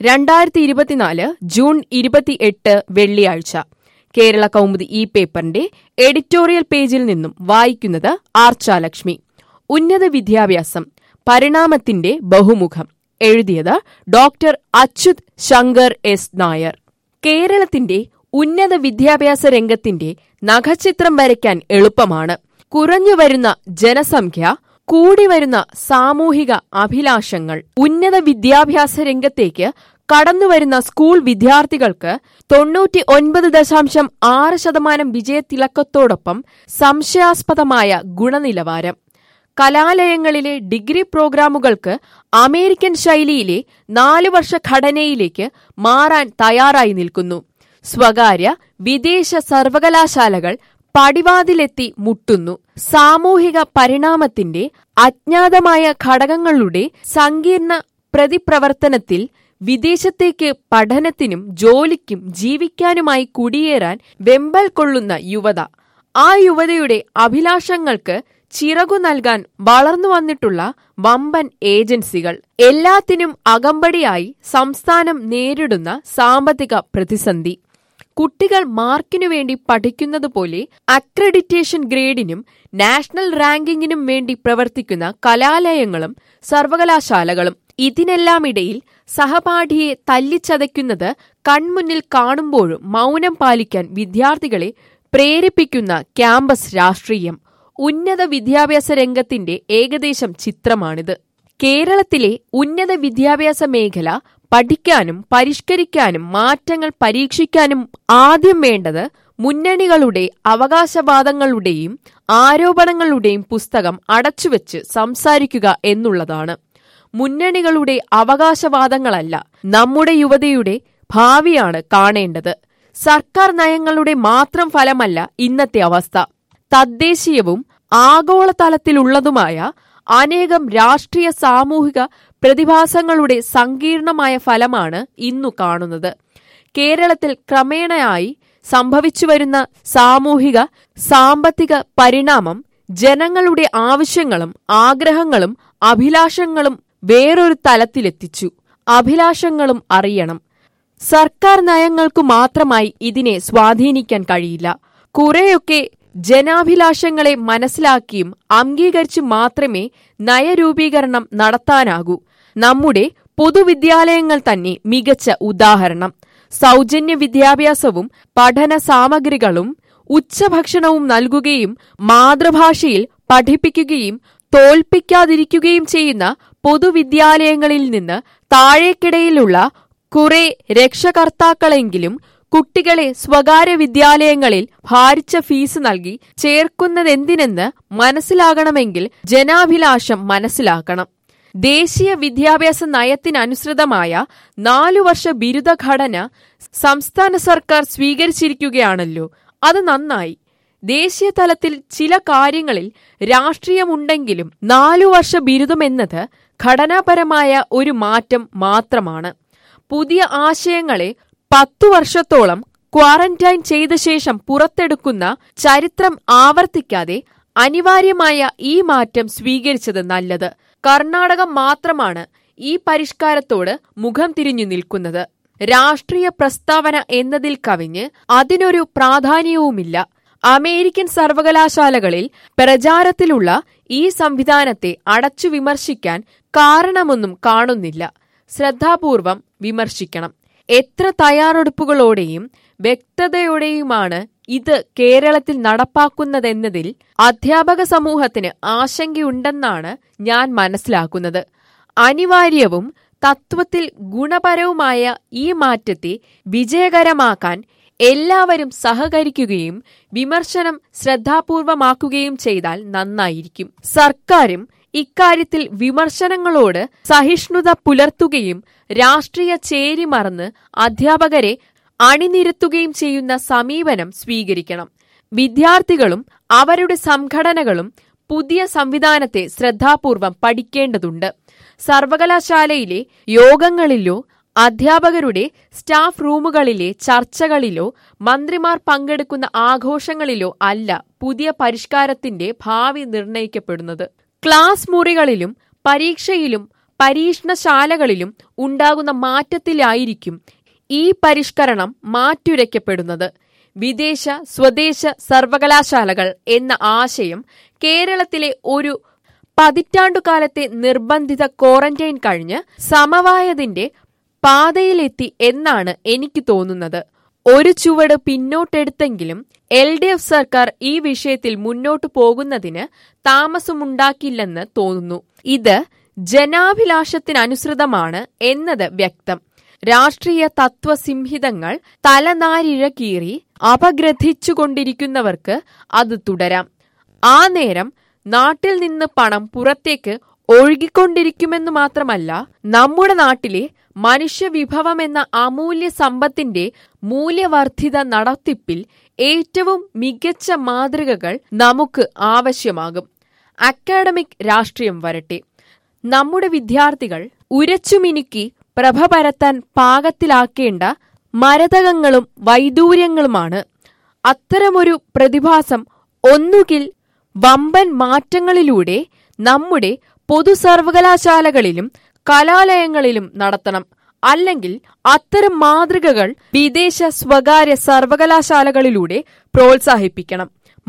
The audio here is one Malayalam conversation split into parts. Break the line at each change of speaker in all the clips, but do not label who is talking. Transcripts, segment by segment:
രണ്ടായിരത്തി ഇരുപത്തിനാല് ജൂൺ ഇരുപത്തിയെട്ട് വെള്ളിയാഴ്ച കേരള കൗമുദി ഈ പേപ്പറിന്റെ എഡിറ്റോറിയൽ പേജിൽ നിന്നും വായിക്കുന്നത് ആർച്ചാലക്ഷ്മി ഉന്നത വിദ്യാഭ്യാസം പരിണാമത്തിന്റെ ബഹുമുഖം എഴുതിയത് ഡോക്ടർ അച്യുത് ശങ്കർ എസ് നായർ കേരളത്തിന്റെ ഉന്നത വിദ്യാഭ്യാസ രംഗത്തിന്റെ നഖചിത്രം വരയ്ക്കാൻ എളുപ്പമാണ് കുറഞ്ഞുവരുന്ന ജനസംഖ്യ കൂടിവരുന്ന സാമൂഹിക അഭിലാഷങ്ങൾ ഉന്നത വിദ്യാഭ്യാസ രംഗത്തേക്ക് കടന്നുവരുന്ന സ്കൂൾ വിദ്യാർത്ഥികൾക്ക് തൊണ്ണൂറ്റി ഒൻപത് ദശാംശം ആറ് ശതമാനം വിജയത്തിളക്കത്തോടൊപ്പം സംശയാസ്പദമായ ഗുണനിലവാരം കലാലയങ്ങളിലെ ഡിഗ്രി പ്രോഗ്രാമുകൾക്ക് അമേരിക്കൻ ശൈലിയിലെ നാലു വർഷ ഘടനയിലേക്ക് മാറാൻ തയ്യാറായി നിൽക്കുന്നു സ്വകാര്യ വിദേശ സർവകലാശാലകൾ പടിവാതിലെത്തി മുട്ടുന്നു സാമൂഹിക പരിണാമത്തിന്റെ അജ്ഞാതമായ ഘടകങ്ങളുടെ സങ്കീർണ പ്രതിപ്രവർത്തനത്തിൽ വിദേശത്തേക്ക് പഠനത്തിനും ജോലിക്കും ജീവിക്കാനുമായി കുടിയേറാൻ വെമ്പൽ കൊള്ളുന്ന യുവത ആ യുവതയുടെ അഭിലാഷങ്ങൾക്ക് ചിറകു നൽകാൻ വളർന്നു വന്നിട്ടുള്ള വമ്പൻ ഏജൻസികൾ എല്ലാത്തിനും അകമ്പടിയായി സംസ്ഥാനം നേരിടുന്ന സാമ്പത്തിക പ്രതിസന്ധി കുട്ടികൾ മാർക്കിനു വേണ്ടി പഠിക്കുന്നത് പോലെ അക്രഡിറ്റേഷൻ ഗ്രേഡിനും നാഷണൽ റാങ്കിങ്ങിനും വേണ്ടി പ്രവർത്തിക്കുന്ന കലാലയങ്ങളും സർവകലാശാലകളും ഇതിനെല്ലാമിടയിൽ സഹപാഠിയെ തല്ലിച്ചതയ്ക്കുന്നത് കൺമുന്നിൽ കാണുമ്പോഴും മൗനം പാലിക്കാൻ വിദ്യാർത്ഥികളെ പ്രേരിപ്പിക്കുന്ന ക്യാമ്പസ് രാഷ്ട്രീയം ഉന്നത വിദ്യാഭ്യാസ രംഗത്തിന്റെ ഏകദേശം ചിത്രമാണിത് കേരളത്തിലെ ഉന്നത വിദ്യാഭ്യാസ മേഖല പഠിക്കാനും പരിഷ്കരിക്കാനും മാറ്റങ്ങൾ പരീക്ഷിക്കാനും ആദ്യം വേണ്ടത് മുന്നണികളുടെ അവകാശവാദങ്ങളുടെയും ആരോപണങ്ങളുടെയും പുസ്തകം അടച്ചുവെച്ച് സംസാരിക്കുക എന്നുള്ളതാണ് മുന്നണികളുടെ അവകാശവാദങ്ങളല്ല നമ്മുടെ യുവതയുടെ ഭാവിയാണ് കാണേണ്ടത് സർക്കാർ നയങ്ങളുടെ മാത്രം ഫലമല്ല ഇന്നത്തെ അവസ്ഥ തദ്ദേശീയവും ആഗോളതലത്തിലുള്ളതുമായ അനേകം രാഷ്ട്രീയ സാമൂഹിക പ്രതിഭാസങ്ങളുടെ സങ്കീർണമായ ഫലമാണ് ഇന്നു കാണുന്നത് കേരളത്തിൽ ക്രമേണയായി സംഭവിച്ചുവരുന്ന സാമൂഹിക സാമ്പത്തിക പരിണാമം ജനങ്ങളുടെ ആവശ്യങ്ങളും ആഗ്രഹങ്ങളും അഭിലാഷങ്ങളും വേറൊരു തലത്തിലെത്തിച്ചു അഭിലാഷങ്ങളും അറിയണം സർക്കാർ നയങ്ങൾക്കു മാത്രമായി ഇതിനെ സ്വാധീനിക്കാൻ കഴിയില്ല കുറെയൊക്കെ ജനാഭിലാഷങ്ങളെ മനസ്സിലാക്കിയും അംഗീകരിച്ചു മാത്രമേ നയരൂപീകരണം നടത്താനാകൂ നമ്മുടെ പൊതുവിദ്യാലയങ്ങൾ തന്നെ മികച്ച ഉദാഹരണം സൗജന്യ വിദ്യാഭ്യാസവും പഠന സാമഗ്രികളും ഉച്ചഭക്ഷണവും നൽകുകയും മാതൃഭാഷയിൽ പഠിപ്പിക്കുകയും തോൽപ്പിക്കാതിരിക്കുകയും ചെയ്യുന്ന പൊതുവിദ്യാലയങ്ങളിൽ നിന്ന് താഴേക്കിടയിലുള്ള കുറെ രക്ഷകർത്താക്കളെങ്കിലും കുട്ടികളെ സ്വകാര്യ വിദ്യാലയങ്ങളിൽ ഭാരിച്ച ഫീസ് നൽകി ചേർക്കുന്നതെന്തിനെന്ന് മനസ്സിലാകണമെങ്കിൽ ജനാഭിലാഷം മനസ്സിലാക്കണം ദേശീയ വിദ്യാഭ്യാസ നയത്തിനനുസൃതമായ നാലു വർഷ ബിരുദഘടന സംസ്ഥാന സർക്കാർ സ്വീകരിച്ചിരിക്കുകയാണല്ലോ അത് നന്നായി ദേശീയ തലത്തിൽ ചില കാര്യങ്ങളിൽ രാഷ്ട്രീയമുണ്ടെങ്കിലും നാലു വർഷ ബിരുദമെന്നത് ഘടനാപരമായ ഒരു മാറ്റം മാത്രമാണ് പുതിയ ആശയങ്ങളെ പത്തു വർഷത്തോളം ക്വാറന്റൈൻ ചെയ്ത ശേഷം പുറത്തെടുക്കുന്ന ചരിത്രം ആവർത്തിക്കാതെ അനിവാര്യമായ ഈ മാറ്റം സ്വീകരിച്ചത് നല്ലത് കർണാടകം മാത്രമാണ് ഈ പരിഷ്കാരത്തോട് മുഖം തിരിഞ്ഞു നിൽക്കുന്നത് രാഷ്ട്രീയ പ്രസ്താവന എന്നതിൽ കവിഞ്ഞ് അതിനൊരു പ്രാധാന്യവുമില്ല അമേരിക്കൻ സർവകലാശാലകളിൽ പ്രചാരത്തിലുള്ള ഈ സംവിധാനത്തെ അടച്ചു വിമർശിക്കാൻ കാരണമൊന്നും കാണുന്നില്ല ശ്രദ്ധാപൂർവം വിമർശിക്കണം എത്ര തയ്യാറെടുപ്പുകളോടെയും വ്യക്തതയോടെയുമാണ് ഇത് കേരളത്തിൽ നടപ്പാക്കുന്നതെന്നതിൽ അധ്യാപക സമൂഹത്തിന് ആശങ്കയുണ്ടെന്നാണ് ഞാൻ മനസ്സിലാക്കുന്നത് അനിവാര്യവും തത്വത്തിൽ ഗുണപരവുമായ ഈ മാറ്റത്തെ വിജയകരമാക്കാൻ എല്ലാവരും സഹകരിക്കുകയും വിമർശനം ശ്രദ്ധാപൂർവമാക്കുകയും ചെയ്താൽ നന്നായിരിക്കും സർക്കാരും ഇക്കാര്യത്തിൽ വിമർശനങ്ങളോട് സഹിഷ്ണുത പുലർത്തുകയും രാഷ്ട്രീയ ചേരി മറന്ന് അധ്യാപകരെ അണിനിരത്തുകയും ചെയ്യുന്ന സമീപനം സ്വീകരിക്കണം വിദ്യാർത്ഥികളും അവരുടെ സംഘടനകളും പുതിയ സംവിധാനത്തെ ശ്രദ്ധാപൂർവം പഠിക്കേണ്ടതുണ്ട് സർവകലാശാലയിലെ യോഗങ്ങളിലോ അധ്യാപകരുടെ സ്റ്റാഫ് റൂമുകളിലെ ചർച്ചകളിലോ മന്ത്രിമാർ പങ്കെടുക്കുന്ന ആഘോഷങ്ങളിലോ അല്ല പുതിയ പരിഷ്കാരത്തിന്റെ ഭാവി നിർണയിക്കപ്പെടുന്നത് ക്ലാസ് മുറികളിലും പരീക്ഷയിലും പരീക്ഷണശാലകളിലും ഉണ്ടാകുന്ന മാറ്റത്തിലായിരിക്കും ഈ പരിഷ്കരണം മാറ്റുരയ്ക്കപ്പെടുന്നത് വിദേശ സ്വദേശ സർവകലാശാലകൾ എന്ന ആശയം കേരളത്തിലെ ഒരു പതിറ്റാണ്ടുകാലത്തെ നിർബന്ധിത ക്വാറന്റൈൻ കഴിഞ്ഞ് സമവായതിന്റെ പാതയിലെത്തി എന്നാണ് എനിക്ക് തോന്നുന്നത് ഒരു ചുവട് പിന്നോട്ടെടുത്തെങ്കിലും എൽ ഡി എഫ് സർക്കാർ ഈ വിഷയത്തിൽ മുന്നോട്ടു പോകുന്നതിന് താമസമുണ്ടാക്കില്ലെന്ന് തോന്നുന്നു ഇത് ജനാഭിലാഷത്തിനനുസൃതമാണ് എന്നത് വ്യക്തം രാഷ്ട്രീയ തത്വസിംഹിതങ്ങൾ തലനാരിഴ കീറി അപഗ്രഥിച്ചുകൊണ്ടിരിക്കുന്നവർക്ക് അത് തുടരാം ആ നേരം നാട്ടിൽ നിന്ന് പണം പുറത്തേക്ക് ഒഴുകിക്കൊണ്ടിരിക്കുമെന്നു മാത്രമല്ല നമ്മുടെ നാട്ടിലെ മനുഷ്യവിഭവമെന്ന അമൂല്യ സമ്പത്തിന്റെ മൂല്യവർദ്ധിത നടത്തിപ്പിൽ ഏറ്റവും മികച്ച മാതൃകകൾ നമുക്ക് ആവശ്യമാകും അക്കാഡമിക് രാഷ്ട്രീയം വരട്ടെ നമ്മുടെ വിദ്യാർത്ഥികൾ ഉരച്ചുമിനുക്കി പ്രഭ പരത്താൻ പാകത്തിലാക്കേണ്ട മരതകങ്ങളും വൈദൂര്യങ്ങളുമാണ് അത്തരമൊരു പ്രതിഭാസം ഒന്നുകിൽ വമ്പൻ മാറ്റങ്ങളിലൂടെ നമ്മുടെ പൊതു സർവകലാശാലകളിലും കലാലയങ്ങളിലും നടത്തണം അല്ലെങ്കിൽ അത്തരം മാതൃകകൾ വിദേശ സ്വകാര്യ സർവകലാശാലകളിലൂടെ പ്രോത്സാഹിപ്പിക്കണം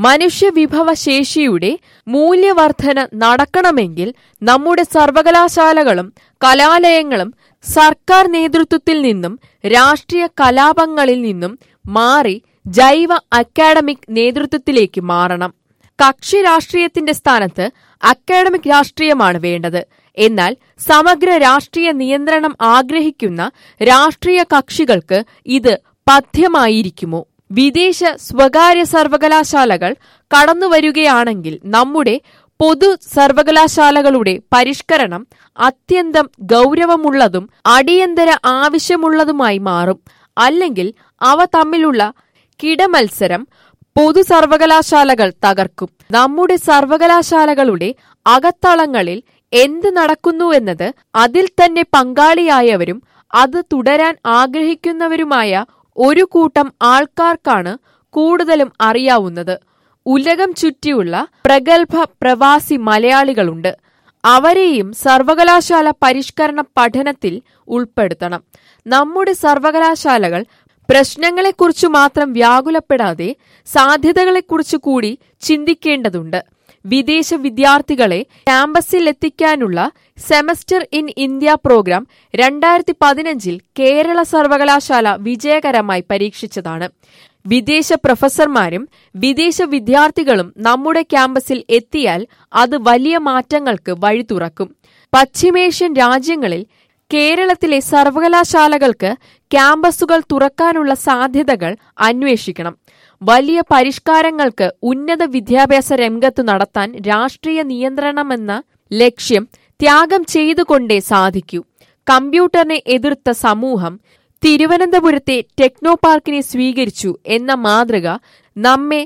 മനുഷ്യവിഭവശേഷിയുടെ മൂല്യവർധന നടക്കണമെങ്കിൽ നമ്മുടെ സർവകലാശാലകളും കലാലയങ്ങളും സർക്കാർ നേതൃത്വത്തിൽ നിന്നും രാഷ്ട്രീയ കലാപങ്ങളിൽ നിന്നും മാറി ജൈവ അക്കാഡമിക് നേതൃത്വത്തിലേക്ക് മാറണം കക്ഷി രാഷ്ട്രീയത്തിന്റെ സ്ഥാനത്ത് അക്കാഡമിക് രാഷ്ട്രീയമാണ് വേണ്ടത് എന്നാൽ സമഗ്ര രാഷ്ട്രീയ നിയന്ത്രണം ആഗ്രഹിക്കുന്ന രാഷ്ട്രീയ കക്ഷികൾക്ക് ഇത് പഥ്യമായിരിക്കുമോ വിദേശ സ്വകാര്യ സർവകലാശാലകൾ കടന്നുവരികയാണെങ്കിൽ നമ്മുടെ പൊതു സർവകലാശാലകളുടെ പരിഷ്കരണം അത്യന്തം ഗൗരവമുള്ളതും അടിയന്തര ആവശ്യമുള്ളതുമായി മാറും അല്ലെങ്കിൽ അവ തമ്മിലുള്ള കിടമത്സരം പൊതു സർവകലാശാലകൾ തകർക്കും നമ്മുടെ സർവകലാശാലകളുടെ അകത്തളങ്ങളിൽ എന്ത് നടക്കുന്നുവെന്നത് അതിൽ തന്നെ പങ്കാളിയായവരും അത് തുടരാൻ ആഗ്രഹിക്കുന്നവരുമായ ഒരു കൂട്ടം ആൾക്കാർക്കാണ് കൂടുതലും അറിയാവുന്നത് ഉലകം ചുറ്റിയുള്ള പ്രഗത്ഭ പ്രവാസി മലയാളികളുണ്ട് അവരെയും സർവകലാശാല പരിഷ്കരണ പഠനത്തിൽ ഉൾപ്പെടുത്തണം നമ്മുടെ സർവകലാശാലകൾ പ്രശ്നങ്ങളെക്കുറിച്ച് മാത്രം വ്യാകുലപ്പെടാതെ സാധ്യതകളെക്കുറിച്ച് കൂടി ചിന്തിക്കേണ്ടതുണ്ട് വിദേശ വിദ്യാർത്ഥികളെ ക്യാമ്പസിൽ എത്തിക്കാനുള്ള സെമസ്റ്റർ ഇൻ ഇന്ത്യ പ്രോഗ്രാം രണ്ടായിരത്തി പതിനഞ്ചിൽ കേരള സർവകലാശാല വിജയകരമായി പരീക്ഷിച്ചതാണ് വിദേശ പ്രൊഫസർമാരും വിദേശ വിദ്യാർത്ഥികളും നമ്മുടെ ക്യാമ്പസിൽ എത്തിയാൽ അത് വലിയ മാറ്റങ്ങൾക്ക് വഴി തുറക്കും പശ്ചിമേഷ്യൻ രാജ്യങ്ങളിൽ കേരളത്തിലെ സർവകലാശാലകൾക്ക് ക്യാമ്പസുകൾ തുറക്കാനുള്ള സാധ്യതകൾ അന്വേഷിക്കണം വലിയ പരിഷ്കാരങ്ങൾക്ക് ഉന്നത വിദ്യാഭ്യാസ രംഗത്ത് നടത്താൻ രാഷ്ട്രീയ നിയന്ത്രണമെന്ന ലക്ഷ്യം ത്യാഗം ചെയ്തുകൊണ്ടേ സാധിക്കൂ കമ്പ്യൂട്ടറിനെ എതിർത്ത സമൂഹം തിരുവനന്തപുരത്തെ ടെക്നോ പാർക്കിനെ സ്വീകരിച്ചു എന്ന മാതൃക നമ്മെ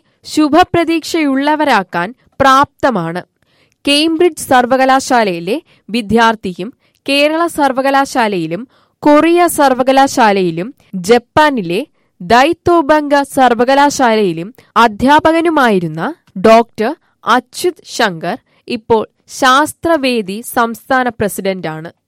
ശുഭപ്രതീക്ഷയുള്ളവരാക്കാൻ പ്രാപ്തമാണ് കേംബ്രിഡ്ജ് സർവകലാശാലയിലെ വിദ്യാർത്ഥിയും കേരള സർവകലാശാലയിലും കൊറിയ സർവകലാശാലയിലും ജപ്പാനിലെ ദൈത്തോബംഗ സർവകലാശാലയിലും അധ്യാപകനുമായിരുന്ന ഡോക്ടർ അച്യുത് ശങ്കർ ഇപ്പോൾ ശാസ്ത്രവേദി സംസ്ഥാന പ്രസിഡന്റാണ്